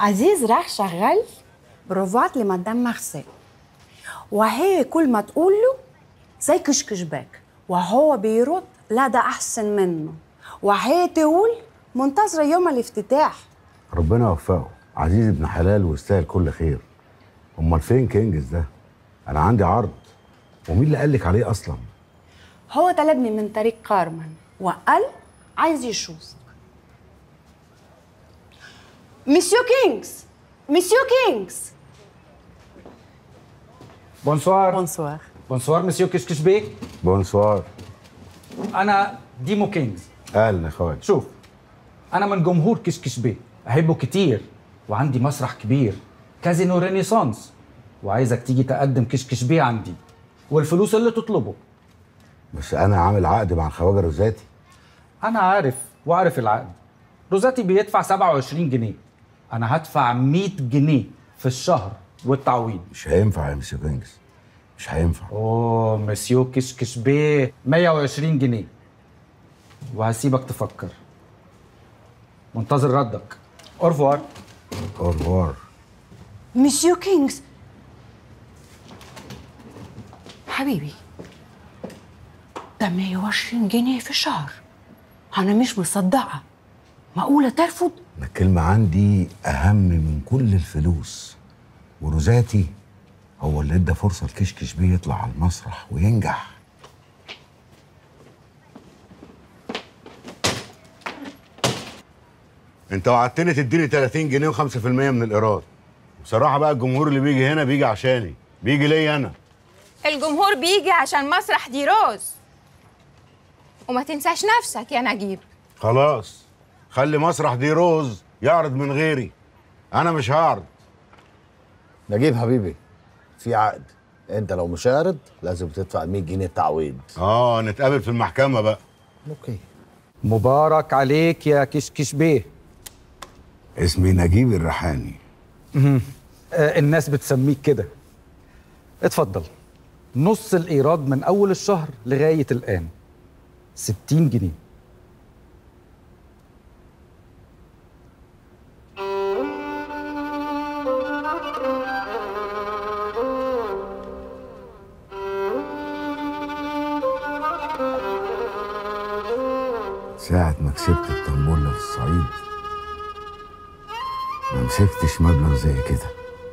عزيز راح شغال بروفات لمدام مارسيل وهي كل ما تقول له زي كشكش باك وهو بيرد لا ده احسن منه وهي تقول منتظره يوم الافتتاح ربنا يوفقه عزيز ابن حلال ويستاهل كل خير امال فين كينجز ده انا عندي عرض ومين اللي قال لك عليه اصلا هو طلبني من طريق كارمن وقال عايز يشوفك مسيو كينجز مسيو كينجز بونسوار بونسوار بونسوار مسيو كشكش بيه بونسوار انا ديمو كينجز اهلا يا اخويا شوف انا من جمهور كشكش بيه احبه كتير وعندي مسرح كبير كازينو رينيسانس وعايزك تيجي تقدم كشكش بيه عندي والفلوس اللي تطلبه بس انا عامل عقد مع الخواجه روزاتي انا عارف وعارف العقد روزاتي بيدفع 27 جنيه انا هدفع 100 جنيه في الشهر والتعويض مش هينفع يا مسيو كينجز مش هينفع اوه مسيو كشكش بيه 120 جنيه وهسيبك تفكر منتظر ردك اورفوار اورفوار مسيو كينجز حبيبي ده 120 جنيه في الشهر انا مش مصدقه معقوله ترفض أنا الكلمة عندي أهم من كل الفلوس وروزاتي هو اللي ادى فرصة لكشكش بيه يطلع على المسرح وينجح انت وعدتني تديني 30 جنيه و5% من الايراد بصراحة بقى الجمهور اللي بيجي هنا بيجي عشاني بيجي ليا انا الجمهور بيجي عشان مسرح دي روز وما تنساش نفسك يا نجيب خلاص خلي مسرح دي روز يعرض من غيري انا مش هعرض نجيب حبيبي في عقد انت لو مش عارض لازم تدفع 100 جنيه تعويض اه نتقابل في المحكمة بقى اوكي مبارك عليك يا كشكش بيه اسمي نجيب الريحاني آه الناس بتسميك كده اتفضل نص الايراد من اول الشهر لغايه الان 60 جنيه ساعة ما كسبت الطنبولة في الصعيد ما مسكتش مبلغ زي كده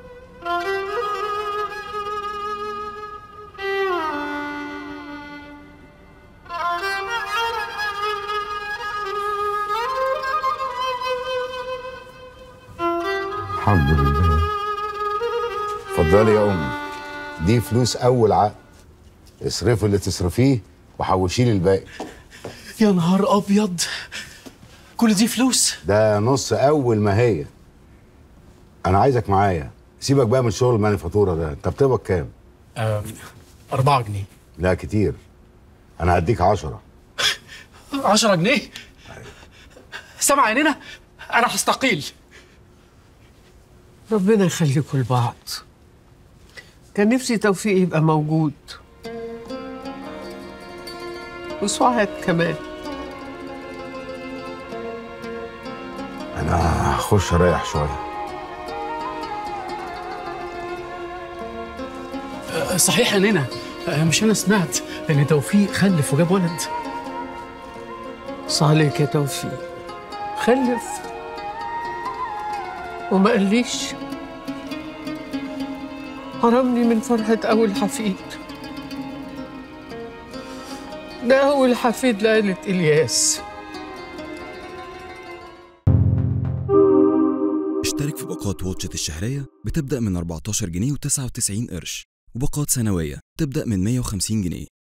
الحمد لله اتفضلي يا امي دي فلوس اول عقد اصرفي اللي تصرفيه وحوشي لي الباقي يا نهار ابيض كل دي فلوس ده نص اول ما هي انا عايزك معايا سيبك بقى من شغل المانيفاتوره ده انت بتقبض كام آه أربعة جنيه لا كتير انا هديك عشرة عشرة جنيه سامع عينينا أنا هستقيل ربنا يخليكم لبعض كان نفسي توفيق يبقى موجود وسعاد كمان انا هخش اريح شويه آه صحيح عينينا آه مش أنا سمعت إن توفيق خلف وجاب ولد صالك يا توفيق خلف وما قاليش حرمني من فرحة أول حفيد ده أول حفيد لعيلة إلياس اشترك في باقات واتشت الشهرية بتبدأ من 14 جنيه و99 قرش وباقات سنوية تبدأ من 150 جنيه